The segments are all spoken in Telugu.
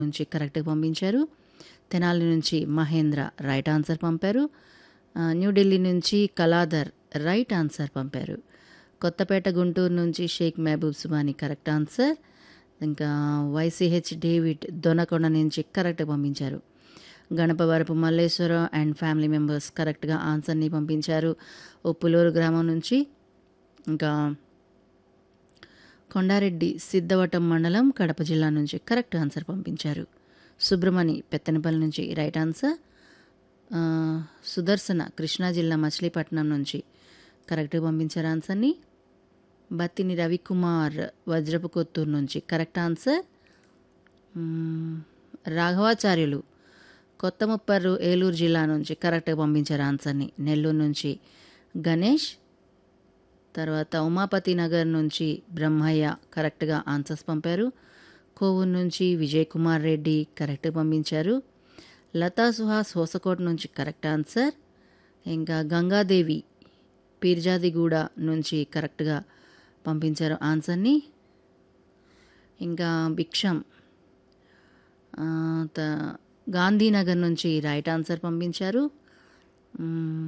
నుంచి కరెక్ట్గా పంపించారు తెనాలి నుంచి మహేంద్ర రైట్ ఆన్సర్ పంపారు ఆ, న్యూఢిల్లీ నుంచి కలాదర్ రైట్ ఆన్సర్ పంపారు కొత్తపేట గుంటూరు నుంచి షేక్ మహబూబ్ సుబాని కరెక్ట్ ఆన్సర్ ఇంకా వైసీహెచ్ డేవిడ్ దొనకొండ నుంచి కరెక్ట్ పంపించారు Ganapavarapu Malleswaram and family members కరెక్ట్గా ఆన్సర్ని పంపించారు ఉప్పులూరు గ్రామం నుంచి ఇంకా కొండారెడ్డి సిద్ధవటం మండలం కడప జిల్లా నుంచి కరెక్ట్ ఆన్సర్ పంపించారు సుబ్రమణి పెత్తనపల్లి నుంచి రైట్ ఆన్సర్ ఆ, సుదర్శన కృష్ణా జిల్లా మచిలీపట్నం నుంచి కరెక్ట్గా పంపించారు ఆన్సర్ని బత్తిని రవికుమార్ వజ్రపు కొత్తూరు నుంచి కరెక్ట్ ఆన్సర్ మ్మ్, రాఘవాచార్యులు కొత్త ముప్పర్రు ఏలూరు జిల్లా నుంచి కరెక్ట్గా పంపించారు ఆన్సర్ని నెల్లూరు నుంచి గణేష్ తర్వాత ఉమాపతి నగర్ నుంచి బ్రహ్మయ్య కరెక్ట్గా ఆన్సర్స్ పంపారు కోవూరు నుంచి విజయ్ కుమార్ రెడ్డి కరెక్ట్గా పంపించారు లతా సుహాస్ హోసకోట నుంచి కరెక్ట్ ఆన్సర్ ఇంకా గంగాదేవి పీర్జాదిగూడ నుంచి కరెక్ట్గా పంపించారు ఆన్సర్ని ఇంకా భిక్షం ఆ, త- గాంధీనగర్ నుంచి రైట్ ఆన్సర్ పంపించారు మ్మ్.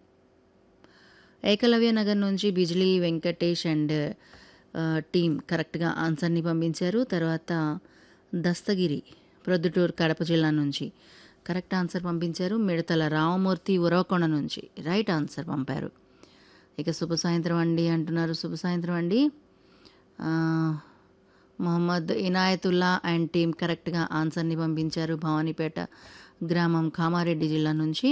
ఏకలవ్య నగర్ నుంచి బిజ్లీ వెంకటేష్ అండ్ ఆ, టీం కరెక్ట్గా ఆన్సర్ని పంపించారు తర్వాత దస్తగిరి ప్రొద్దుటూరు కడప జిల్లా నుంచి కరెక్ట్ ఆన్సర్ పంపించారు మిడతల రామమూర్తి ఉరవకొండ నుంచి రైట్ ఆన్సర్ పంపారు ఇక శుభ సాయంత్రం అండి అంటున్నారు శుభ సాయంత్రం అండి ఆ, మొహమ్మద్ ఇనాయతుల్లా అండ్ టీం కరెక్ట్గా ఆన్సర్ని పంపించారు భవానీపేట గ్రామం కామారెడ్డి జిల్లా నుంచి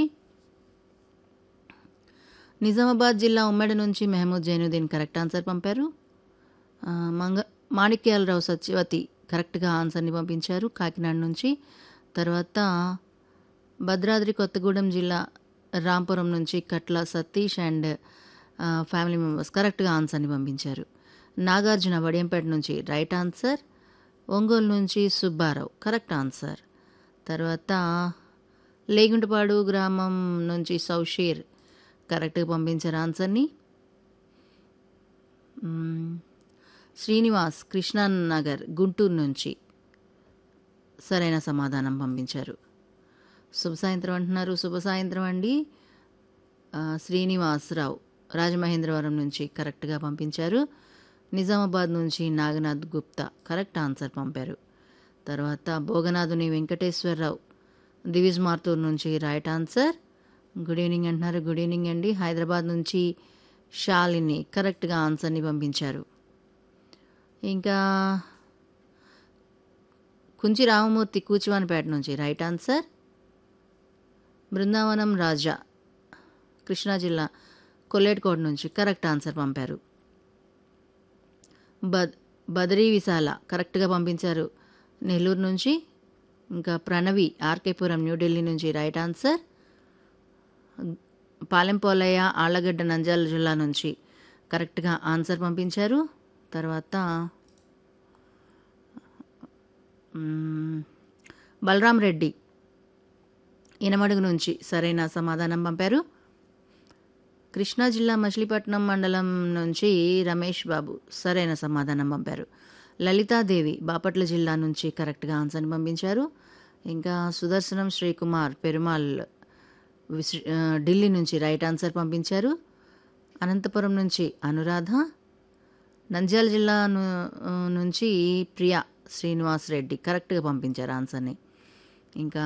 నిజామాబాద్ జిల్లా ఉమ్మడి నుంచి మెహమూద్ జైనుద్దీన్ కరెక్ట్ ఆన్సర్ పంపారు ఆ, మంగ మాణిక్యాలరావు సత్యవతి కరెక్ట్గా ఆన్సర్ని పంపించారు కాకినాడ నుంచి తర్వాత భద్రాద్రి కొత్తగూడెం జిల్లా రాంపురం నుంచి కట్ల సతీష్ అండ్ ఆ, ఫ్యామిలీ మెంబర్స్ కరెక్ట్గా ఆన్సర్ని పంపించారు నాగార్జున వడియంపేట నుంచి రైట్ ఆన్సర్ ఒంగోలు నుంచి సుబ్బారావు కరెక్ట్ ఆన్సర్ తర్వాత లేగుంటపాడు గ్రామం నుంచి సౌషీర్ కరెక్ట్గా పంపించారు ఆన్సర్ని మ్మ్. శ్రీనివాస్ కృష్ణానగర్ గుంటూరు నుంచి సరైన సమాధానం పంపించారు శుభ సాయంత్రం అంటున్నారు శుభ సాయంత్రం అండి ఆ, శ్రీనివాసరావు రాజమహేంద్రవరం నుంచి కరెక్ట్గా పంపించారు నిజామాబాద్ నుంచి నాగనాథ్ గుప్తా కరెక్ట్ ఆన్సర్ పంపారు తర్వాత భోగనాథుని వెంకటేశ్వరరావు దివిజ్ మార్తూర్ నుంచి రైట్ ఆన్సర్ గుడ్ ఈవినింగ్ అంటున్నారు గుడ్ ఈవినింగ్ అండి హైదరాబాద్ నుంచి షాలిని కరెక్ట్గా ఆన్సర్ని పంపించారు ఇంకా కుంచి రామమూర్తి కూచివానిపేట నుంచి రైట్ ఆన్సర్ బృందావనం రాజా కృష్ణా జిల్లా కొల్లేటికోట నుంచి కరెక్ట్ ఆన్సర్ పంపారు బద్ బదరీ విశాల కరెక్ట్గా పంపించారు నెల్లూరు నుంచి ఇంకా ప్రణవి ఆర్కేపురం న్యూఢిల్లీ నుంచి రైట్ ఆన్సర్ పాలెంపోలయ్య ఆళ్లగడ్డ నంద్యాల జిల్లా నుంచి కరెక్ట్గా ఆన్సర్ పంపించారు తర్వాత మ్మ్, బలరాం రెడ్డి ఇనమడుగు నుంచి సరైన సమాధానం పంపారు కృష్ణా జిల్లా మచిలీపట్నం మండలం నుంచి రమేష్ బాబు సరైన సమాధానం పంపారు లలితాదేవి బాపట్ల జిల్లా నుంచి కరెక్ట్గా ఆన్సర్ని పంపించారు ఇంకా సుదర్శనం శ్రీకుమార్ పెరుమాల్ విస్- ఆ, ఢిల్లీ నుంచి రైట్ ఆన్సర్ పంపించారు అనంతపురం నుంచి అనురాధ నంద్యాల జిల్లా ను- ఆ, నుంచి ప్రియా శ్రీనివాస్ రెడ్డి కరెక్ట్గా పంపించారు ఆన్సర్ని ఇంకా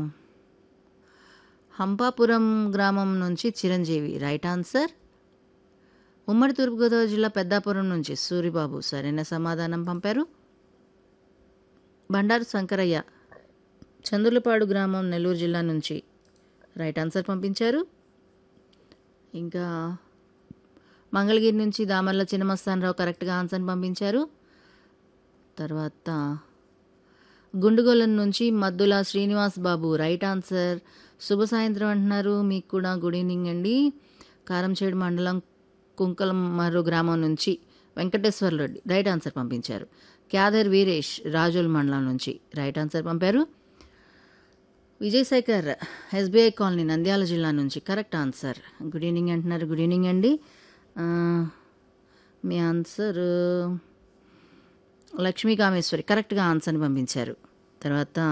హంపాపురం గ్రామం నుంచి చిరంజీవి రైట్ ఆన్సర్ ఉమ్మడి తూర్పుగోదావరి జిల్లా పెద్దాపురం నుంచి సూరిబాబు సరైన సమాధానం పంపారు బండారు శంకరయ్య చందులపాడు గ్రామం నెల్లూరు జిల్లా నుంచి రైట్ ఆన్సర్ పంపించారు ఇంకా మంగళగిరి నుంచి దామర్ల చిన్నమస్తానరావు కరెక్ట్గా ఆన్సర్ పంపించారు తర్వాత గుండుగోలం నుంచి మద్దుల శ్రీనివాస్ బాబు రైట్ ఆన్సర్ శుభ సాయంత్రం అంటున్నారు మీకు కూడా గుడ్ ఈవినింగ్ అండి కారంచేడు మండలం కుంకలమర్రు గ్రామం నుంచి వెంకటేశ్వర రెడ్డి రైట్ ఆన్సర్ పంపించారు క్యాదర్ వీరేష్ రాజోల్ మండలం నుంచి రైట్ ఆన్సర్ పంపారు విజయశేఖర్ ఎస్బీఐ కాలనీ నంద్యాల జిల్లా నుంచి కరెక్ట్ ఆన్సర్ గుడ్ ఈవినింగ్ అంటున్నారు గుడ్ ఈవినింగ్ అండి ఆ, మీ ఆన్సర్ లక్ష్మీ కామేశ్వరి కరెక్ట్గా ఆన్సర్ని పంపించారు తర్వాత